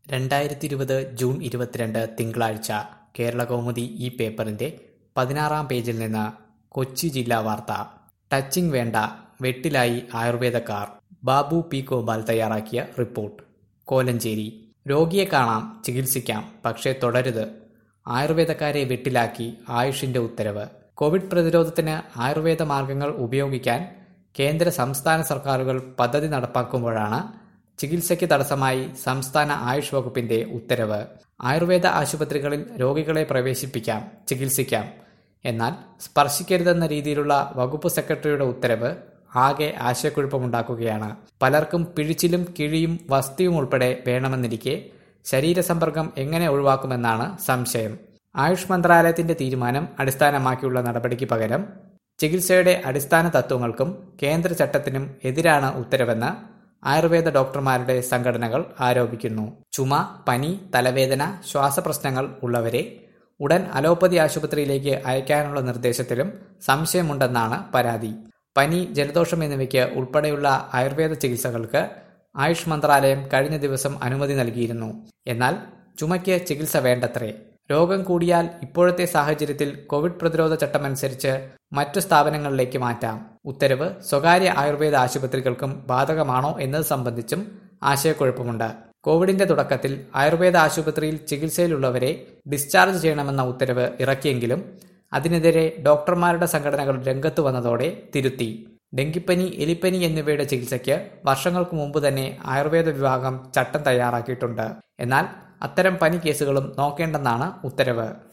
രണ്ടായിരത്തി ഇരുപത് ജൂൺ ഇരുപത്തിരണ്ട് തിങ്കളാഴ്ച കേരളകൗമുദി ഈ പേപ്പറിന്റെ പതിനാറാം പേജിൽ നിന്ന് കൊച്ചി ജില്ലാ വാർത്ത ടച്ചിങ് വേണ്ട വെട്ടിലായി ആയുർവേദക്കാർ ബാബു പി ഗോപാൽ തയ്യാറാക്കിയ റിപ്പോർട്ട് കോലഞ്ചേരി രോഗിയെ കാണാം ചികിത്സിക്കാം പക്ഷേ തുടരുത് ആയുർവേദക്കാരെ വെട്ടിലാക്കി ആയുഷിന്റെ ഉത്തരവ് കോവിഡ് പ്രതിരോധത്തിന് ആയുർവേദ മാർഗങ്ങൾ ഉപയോഗിക്കാൻ കേന്ദ്ര സംസ്ഥാന സർക്കാരുകൾ പദ്ധതി നടപ്പാക്കുമ്പോഴാണ് ചികിത്സയ്ക്ക് തടസ്സമായി സംസ്ഥാന ആയുഷ് വകുപ്പിന്റെ ഉത്തരവ് ആയുർവേദ ആശുപത്രികളിൽ രോഗികളെ പ്രവേശിപ്പിക്കാം ചികിത്സിക്കാം എന്നാൽ സ്പർശിക്കരുതെന്ന രീതിയിലുള്ള വകുപ്പ് സെക്രട്ടറിയുടെ ഉത്തരവ് ആകെ ആശയക്കുഴപ്പമുണ്ടാക്കുകയാണ് പലർക്കും പിഴിച്ചിലും കിഴിയും വസ്തിയും ഉൾപ്പെടെ വേണമെന്നിരിക്കെ ശരീരസമ്പർക്കം എങ്ങനെ ഒഴിവാക്കുമെന്നാണ് സംശയം ആയുഷ് മന്ത്രാലയത്തിന്റെ തീരുമാനം അടിസ്ഥാനമാക്കിയുള്ള നടപടിക്ക് പകരം ചികിത്സയുടെ അടിസ്ഥാന തത്വങ്ങൾക്കും കേന്ദ്ര ചട്ടത്തിനും എതിരാണ് ഉത്തരവെന്ന് ആയുർവേദ ഡോക്ടർമാരുടെ സംഘടനകൾ ആരോപിക്കുന്നു ചുമ പനി തലവേദന ശ്വാസപ്രശ്നങ്ങൾ ഉള്ളവരെ ഉടൻ അലോപ്പതി ആശുപത്രിയിലേക്ക് അയക്കാനുള്ള നിർദ്ദേശത്തിലും സംശയമുണ്ടെന്നാണ് പരാതി പനി ജലദോഷം എന്നിവയ്ക്ക് ഉൾപ്പെടെയുള്ള ആയുർവേദ ചികിത്സകൾക്ക് ആയുഷ് മന്ത്രാലയം കഴിഞ്ഞ ദിവസം അനുമതി നൽകിയിരുന്നു എന്നാൽ ചുമയ്ക്ക് ചികിത്സ വേണ്ടത്രേ രോഗം കൂടിയാൽ ഇപ്പോഴത്തെ സാഹചര്യത്തിൽ കോവിഡ് പ്രതിരോധ ചട്ടമനുസരിച്ച് മറ്റു സ്ഥാപനങ്ങളിലേക്ക് മാറ്റാം ഉത്തരവ് സ്വകാര്യ ആയുർവേദ ആശുപത്രികൾക്കും ബാധകമാണോ എന്നത് സംബന്ധിച്ചും ആശയക്കുഴപ്പമുണ്ട് കോവിഡിന്റെ തുടക്കത്തിൽ ആയുർവേദ ആശുപത്രിയിൽ ചികിത്സയിലുള്ളവരെ ഡിസ്ചാർജ് ചെയ്യണമെന്ന ഉത്തരവ് ഇറക്കിയെങ്കിലും അതിനെതിരെ ഡോക്ടർമാരുടെ സംഘടനകൾ രംഗത്തു വന്നതോടെ തിരുത്തി ഡെങ്കിപ്പനി എലിപ്പനി എന്നിവയുടെ ചികിത്സയ്ക്ക് വർഷങ്ങൾക്ക് മുമ്പ് തന്നെ ആയുർവേദ വിഭാഗം ചട്ടം തയ്യാറാക്കിയിട്ടുണ്ട് എന്നാൽ അത്തരം പനി കേസുകളും നോക്കേണ്ടെന്നാണ് ഉത്തരവ്